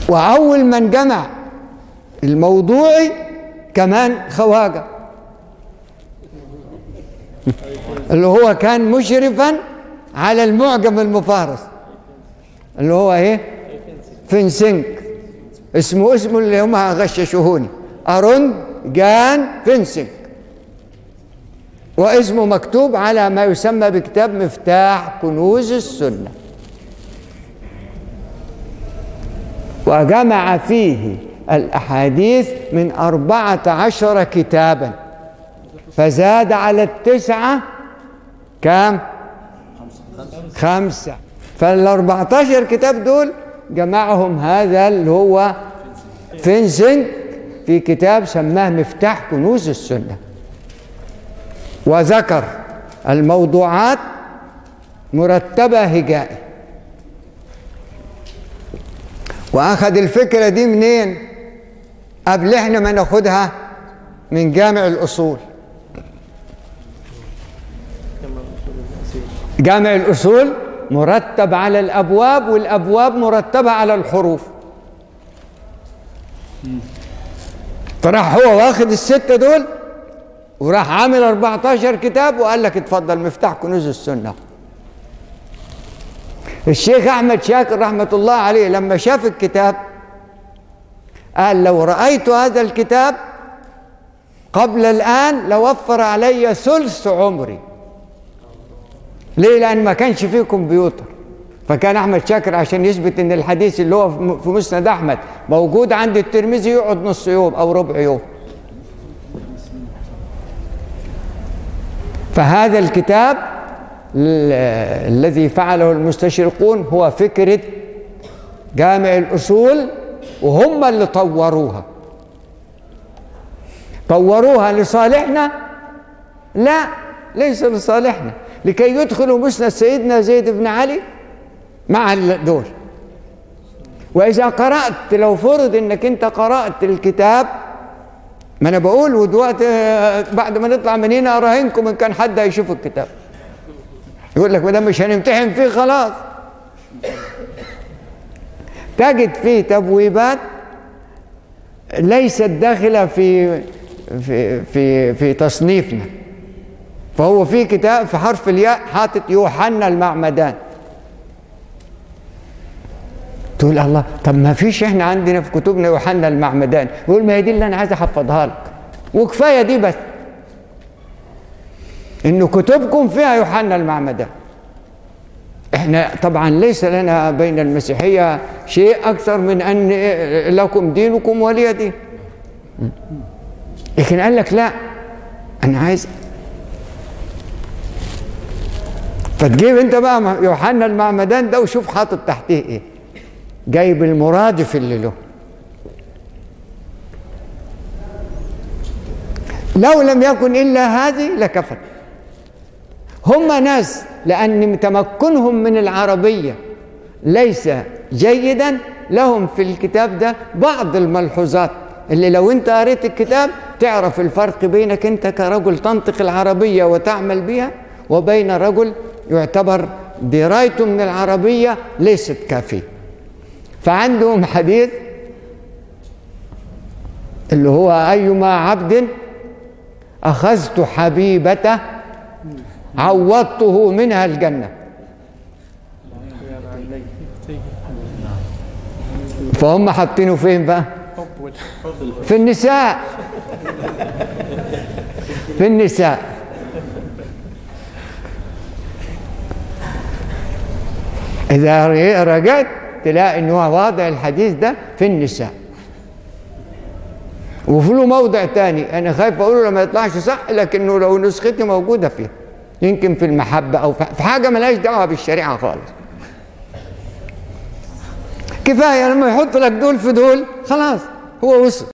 وأول من جمع الموضوعي كمان خواجة اللي هو كان مشرفا على المعجم المفارس اللي هو ايه فينسنك اسمه اسمه اللي هم غششوهوني أروند جان فينسنك واسمه مكتوب على ما يسمى بكتاب مفتاح كنوز السنة وجمع فيه الأحاديث من أربعة عشر كتابا فزاد على التسعة كام؟ خمسة فالأربعة عشر كتاب دول جمعهم هذا اللي هو فينسنج في كتاب سماه مفتاح كنوز السنة وذكر الموضوعات مرتبة هجائي وأخذ الفكرة دي منين؟ قبل احنا ما ناخدها من جامع الأصول جامع الأصول مرتب على الأبواب والأبواب مرتبة على الحروف فراح هو واخد الستة دول وراح عامل 14 كتاب وقال لك اتفضل مفتاح كنوز السنة الشيخ أحمد شاكر رحمة الله عليه لما شاف الكتاب قال لو رأيت هذا الكتاب قبل الآن لوفر علي ثلث عمري ليه لأن ما كانش فيه كمبيوتر فكان أحمد شاكر عشان يثبت إن الحديث اللي هو في مسند أحمد موجود عند الترمذي يقعد نص يوم أو ربع يوم فهذا الكتاب الذي فعله المستشرقون هو فكرة جامع الأصول وهم اللي طوروها طوروها لصالحنا لا ليس لصالحنا لكي يدخلوا مسند سيدنا زيد بن علي مع دول وإذا قرأت لو فرض إنك أنت قرأت الكتاب ما أنا بقول ودلوقتي بعد ما نطلع من هنا أراهنكم إن كان حد هيشوف الكتاب يقول لك ما دام مش هنمتحن فيه خلاص تجد فيه تبويبات ليست داخله في في في في تصنيفنا فهو في كتاب في حرف الياء حاطط يوحنا المعمدان تقول الله طب ما فيش احنا عندنا في كتبنا يوحنا المعمدان يقول ما هي دي اللي انا عايز احفظها لك وكفايه دي بس ان كتبكم فيها يوحنا المعمدان احنا طبعا ليس لنا بين المسيحيه شيء اكثر من ان لكم دينكم ولي دين لكن قال لك لا انا عايز فتجيب انت بقى يوحنا المعمدان ده وشوف حاطط تحتيه ايه جايب المرادف اللي له لو لم يكن الا هذه لكفت هم ناس لأن تمكنهم من العربية ليس جيدا لهم في الكتاب ده بعض الملحوظات اللي لو انت قريت الكتاب تعرف الفرق بينك انت كرجل تنطق العربية وتعمل بها وبين رجل يعتبر درايته من العربية ليست كافية فعندهم حديث اللي هو أيما عبد أخذت حبيبته عوضته منها الجنة فهم حاطينه فين بقى في النساء في النساء إذا رجعت تلاقي إن هو واضع الحديث ده في النساء وفي له موضع تاني أنا خايف أقوله لما يطلعش صح لكنه لو نسختي موجودة فيه يمكن في المحبة أو في حاجة ملهاش دعوة بالشريعة خالص كفاية لما يحط لك دول في دول خلاص هو وصل